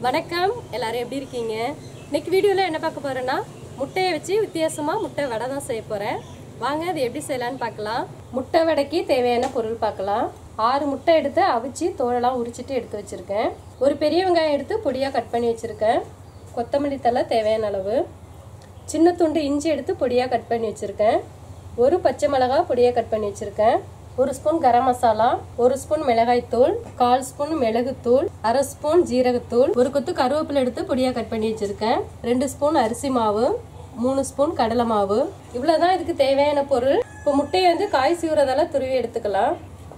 வணக்கம் எல்லாரும் எப்படி இருக்கீங்க இன்னைக்கு வீடியோவில் என்ன பார்க்க போறேன்னா முட்டையை வச்சு வித்தியாசமாக முட்டை வடை தான் செய்ய போகிறேன் வாங்க அது எப்படி செய்யலான்னு பார்க்கலாம் முட்டை வடைக்கு தேவையான பொருள் பார்க்கலாம் ஆறு முட்டை எடுத்து அவிச்சு தோலெல்லாம் உரிச்சிட்டு எடுத்து வச்சுருக்கேன் ஒரு பெரிய வெங்காயம் எடுத்து பொடியாக கட் பண்ணி வச்சுருக்கேன் கொத்தமல்லி தழை தேவையான அளவு சின்ன துண்டு இஞ்சி எடுத்து பொடியாக கட் பண்ணி வச்சுருக்கேன் ஒரு பச்சை மிளகாய் பொடியாக கட் பண்ணி வச்சுருக்கேன் ஒரு ஸ்பூன் கரம் மசாலா ஒரு ஸ்பூன் மிளகாய்த்தூள் கால் ஸ்பூன் மிளகுத்தூள் அரை ஸ்பூன் ஜீரகத்தூள் ஒரு கொத்து கருவேப்பிலை எடுத்து பொடியாக கட் பண்ணி வச்சுருக்கேன் ரெண்டு ஸ்பூன் அரிசி மாவு மூணு ஸ்பூன் கடலை மாவு இவ்வளோதான் இதுக்கு தேவையான பொருள் இப்போ முட்டையை வந்து காய் சீவுறதால துருவி எடுத்துக்கலாம்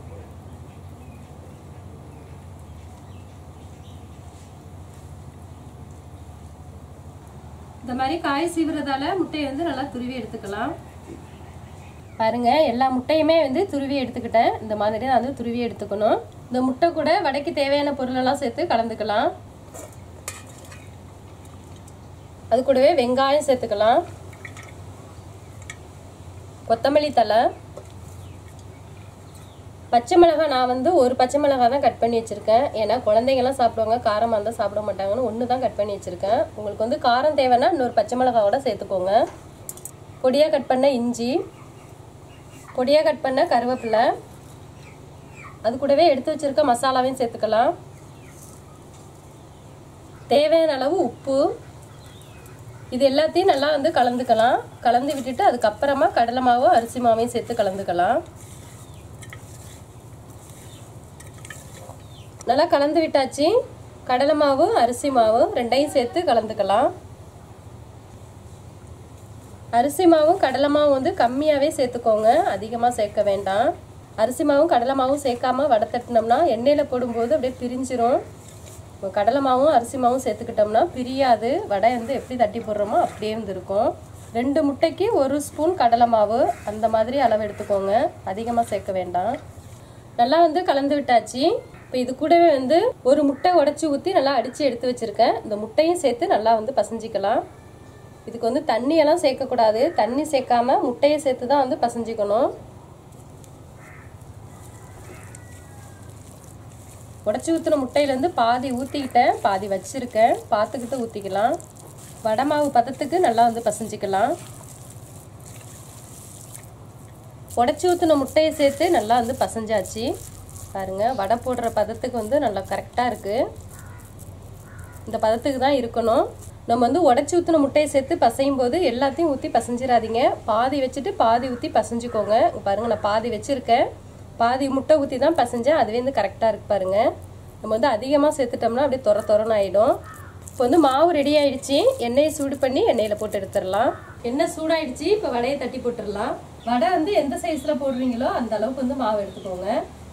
இந்த மாதிரி காய் சீவுறதால முட்டையை வந்து நல்லா துருவி எடுத்துக்கலாம் பாருங்க எல்லா முட்டையுமே வந்து துருவி எடுத்துக்கிட்டேன் இந்த மாதிரி தான் வந்து துருவி எடுத்துக்கணும் இந்த முட்டை கூட வடைக்கு தேவையான பொருளெல்லாம் சேர்த்து கலந்துக்கலாம் அது கூடவே வெங்காயம் சேர்த்துக்கலாம் கொத்தமல்லி தலை பச்சை மிளகாய் நான் வந்து ஒரு பச்சை மிளகாய் தான் கட் பண்ணி வச்சுருக்கேன் ஏன்னா குழந்தைங்கலாம் சாப்பிடுவாங்க காரமாக இருந்தால் சாப்பிட மாட்டாங்கன்னு ஒன்று தான் கட் பண்ணி வச்சுருக்கேன் உங்களுக்கு வந்து காரம் தேவைன்னா இன்னொரு பச்சை மிளகாவோட சேர்த்துக்கோங்க பொடியாக கட் பண்ண இஞ்சி பொடியாக கட் பண்ண கருவேப்பிலை அது கூடவே எடுத்து வச்சுருக்க மசாலாவையும் சேர்த்துக்கலாம் தேவையான அளவு உப்பு இது எல்லாத்தையும் நல்லா வந்து கலந்துக்கலாம் கலந்து விட்டுட்டு அதுக்கப்புறமா கடலை மாவு அரிசி மாவையும் சேர்த்து கலந்துக்கலாம் நல்லா கலந்து விட்டாச்சு கடலை மாவு அரிசி மாவு ரெண்டையும் சேர்த்து கலந்துக்கலாம் அரிசி மாவும் கடலை மாவும் வந்து கம்மியாகவே சேர்த்துக்கோங்க அதிகமாக சேர்க்க வேண்டாம் அரிசி மாவும் கடலை மாவும் சேர்க்காம வடை தட்டினோம்னா எண்ணெயில் போடும்போது அப்படியே பிரிஞ்சிரும் இப்போ கடலை மாவும் அரிசி மாவும் சேர்த்துக்கிட்டோம்னா பிரியாது வடை வந்து எப்படி தட்டி போடுறோமோ அப்படியே வந்து இருக்கும் ரெண்டு முட்டைக்கு ஒரு ஸ்பூன் கடலை மாவு அந்த மாதிரி அளவு எடுத்துக்கோங்க அதிகமாக சேர்க்க வேண்டாம் நல்லா வந்து கலந்து விட்டாச்சு இப்போ இது கூடவே வந்து ஒரு முட்டை உடச்சி ஊற்றி நல்லா அடித்து எடுத்து வச்சுருக்கேன் இந்த முட்டையும் சேர்த்து நல்லா வந்து பசஞ்சிக்கலாம் இதுக்கு வந்து தண்ணியெல்லாம் சேர்க்கக்கூடாது தண்ணி சேர்க்காம முட்டையை சேர்த்து தான் வந்து பசஞ்சிக்கணும் உடச்சி ஊற்றின முட்டையிலேருந்து பாதி ஊற்றிக்கிட்டேன் பாதி வச்சுருக்கேன் பார்த்துக்கிட்டு ஊற்றிக்கலாம் வடை மாவு பதத்துக்கு நல்லா வந்து பசஞ்சிக்கலாம் உடச்சி ஊற்றின முட்டையை சேர்த்து நல்லா வந்து பசஞ்சாச்சு பாருங்கள் வடை போடுற பதத்துக்கு வந்து நல்லா கரெக்டாக இருக்குது இந்த பதத்துக்கு தான் இருக்கணும் நம்ம வந்து உடச்சி ஊற்றின முட்டையை சேர்த்து பசையும் போது எல்லாத்தையும் ஊற்றி பசஞ்சிடாதீங்க பாதி வச்சுட்டு பாதி ஊற்றி பசஞ்சுக்கோங்க பாருங்கள் நான் பாதி வச்சுருக்கேன் பாதி முட்டை ஊற்றி தான் பசைஞ்சேன் அதுவே வந்து கரெக்டாக இருக்கு பாருங்க நம்ம வந்து அதிகமாக சேர்த்துட்டோம்னா அப்படியே தொர தொரன்னு ஆகிடும் இப்போ வந்து மாவு ரெடி ஆயிடுச்சு எண்ணெயை சூடு பண்ணி எண்ணெயில் போட்டு எடுத்துடலாம் எண்ணெய் சூடாயிடுச்சு இப்போ வடையை தட்டி போட்டுடலாம் வடை வந்து எந்த சைஸில் போடுறீங்களோ அந்த அளவுக்கு வந்து மாவு எடுத்துக்கோங்க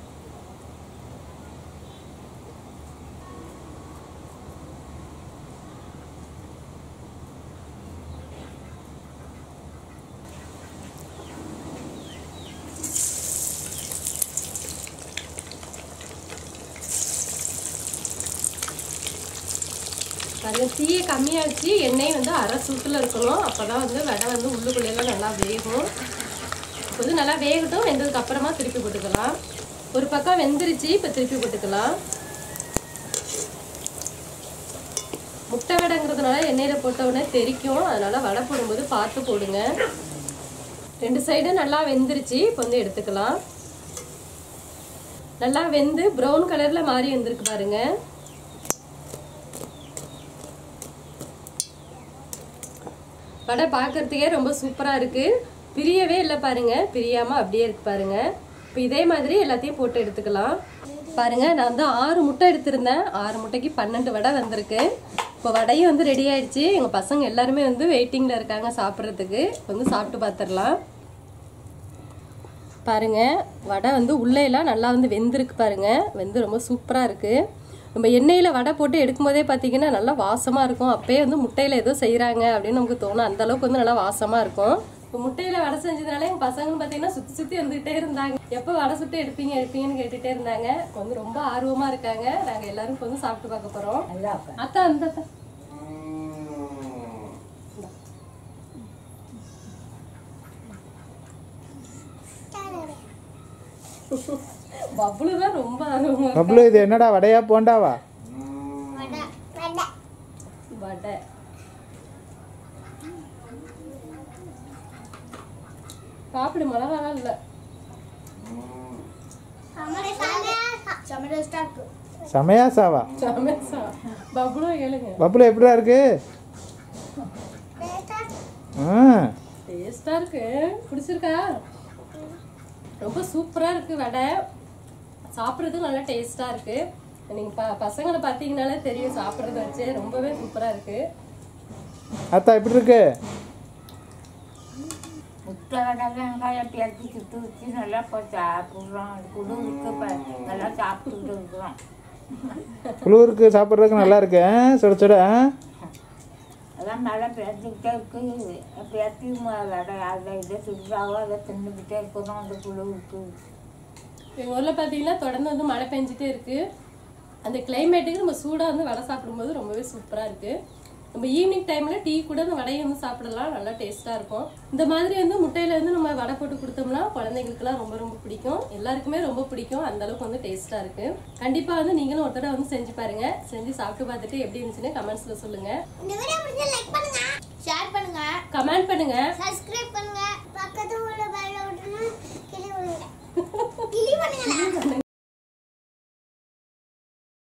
அது தீயை கம்மியாக வச்சு எண்ணெய் வந்து அரை சூட்டில் இருக்கணும் அப்போ தான் வந்து வடை வந்து உள்ளுக்குள்ளேலாம் நல்லா வேகும் இப்போ வந்து நல்லா வேகட்டும் வெந்ததுக்கு அப்புறமா திருப்பி போட்டுக்கலாம் ஒரு பக்கம் வெந்துருச்சு இப்போ திருப்பி போட்டுக்கலாம் முட்டை வடைங்கிறதுனால எண்ணெயில் போட்ட உடனே தெரிக்கும் அதனால் வடை போடும்போது பார்த்து போடுங்க ரெண்டு சைடும் நல்லா வெந்துருச்சு இப்போ வந்து எடுத்துக்கலாம் நல்லா வெந்து ப்ரௌன் கலரில் மாறி வந்திருக்கு பாருங்கள் வடை பார்க்கறதுக்கே ரொம்ப சூப்பராக இருக்குது பிரியவே இல்லை பாருங்க பிரியாமல் அப்படியே இருக்கு பாருங்க இப்போ இதே மாதிரி எல்லாத்தையும் போட்டு எடுத்துக்கலாம் பாருங்க நான் வந்து ஆறு முட்டை எடுத்திருந்தேன் ஆறு முட்டைக்கு பன்னெண்டு வடை வந்திருக்கு இப்போ வடையும் வந்து ரெடி ஆயிடுச்சு எங்கள் பசங்க எல்லாருமே வந்து வெயிட்டிங்கில் இருக்காங்க சாப்பிட்றதுக்கு வந்து சாப்பிட்டு பார்த்துடலாம் பாருங்க வடை வந்து உள்ளே எல்லாம் நல்லா வந்து வெந்திருக்கு பாருங்க வெந்து ரொம்ப சூப்பராக இருக்குது நம்ம எண்ணெயில் வடை போட்டு எடுக்கும்போதே பார்த்தீங்கன்னா நல்லா வாசமாக இருக்கும் அப்பயே வந்து முட்டையில் ஏதோ செய்கிறாங்க அப்படின்னு நமக்கு தோணும் அந்த அளவுக்கு வந்து நல்லா வாசமாக இருக்கும் இப்போ முட்டையில் வடை செஞ்சதுனால எங்கள் பசங்க பார்த்தீங்கன்னா சுற்றி சுற்றி வந்துகிட்டே இருந்தாங்க எப்போ வடை சுட்டு எடுப்பீங்க எடுப்பீங்கன்னு கேட்டுகிட்டே இருந்தாங்க இப்போ வந்து ரொம்ப ஆர்வமாக இருக்காங்க நாங்கள் எல்லாரும் இப்போ வந்து சாப்பிட்டு பார்க்க போகிறோம் அத்தா அந்த அத்தா பப்ளு தான் ரொம்ப ஆர்வமா பப்ளு இது என்னடா வடையா போண்டாவா வடை வடை வடை சாப்பிடு மிளகாலாம் இல்லை செமையா சாவா சமைச்சா பப்ளும் கேளுங்க பப்புல எப்படிடா இருக்கு ஆ டேஸ்டா இருக்கு பிடிச்சிருக்கா ரொம்ப சூப்பரா இருக்கு வடை சாப்பிட்றதுக்கு நல்லா டேஸ்டா இருக்கு நீங்க ப பசங்களை பார்த்தீங்கனாலே தெரியும் சாப்பிட்றத வச்சு ரொம்பவே சூப்பரா இருக்கு அத்தா எப்படி இருக்கு முட்டை வடை வெங்காயம் பேசி சுட்டு வச்சு நல்லா இப்போ சாப்பிட்றோம் குளிருக்கு இப்போ நல்லா சாப்பிட்டுட்டு இருக்கிறோம் குளிருக்கு சாப்பிட்றதுக்கு நல்லா இருக்கு ஆ? சுட சுட ஆ? அதான் மழை பேசிக்கிட்டே இருக்கு பேசி வடை அதை இதை சுடுறாவோ அதை தின்னுக்கிட்டே இருக்கிறோம் அந்த குளிருக்கு எங்கள் ஊரில் பார்த்தீங்கன்னா தொடர்ந்து வந்து மழை பெஞ்சிட்டே இருக்கு அந்த கிளைமேட்டுக்கு நம்ம சூடாக வந்து வடை சாப்பிடும்போது ரொம்பவே சூப்பராக இருக்கு நம்ம ஈவினிங் டைம்ல டீ கூட அந்த வடையை வந்து சாப்பிடலாம் நல்லா டேஸ்ட்டாக இருக்கும் இந்த மாதிரி வந்து முட்டையில இருந்து நம்ம வடை போட்டு கொடுத்தோம்னா குழந்தைங்களுக்குலாம் ரொம்ப ரொம்ப பிடிக்கும் எல்லாருக்குமே ரொம்ப பிடிக்கும் அந்த அளவுக்கு வந்து டேஸ்ட்டாக இருக்கு கண்டிப்பாக வந்து நீங்களும் ஒரு தடவை வந்து செஞ்சு பாருங்க செஞ்சு சாப்பிட்டு பார்த்துட்டு எப்படி இருந்துச்சுன்னு கமெண்ட்ஸ்ல சொல்லுங்க இந்த வீடியோ பிடிச்சா லைக் பண்ணுங்க ஷேர் பண்ணுங்க கமெண்ட் பண்ணுங்க சப்ஸ்கிரைப் பண்ணுங்க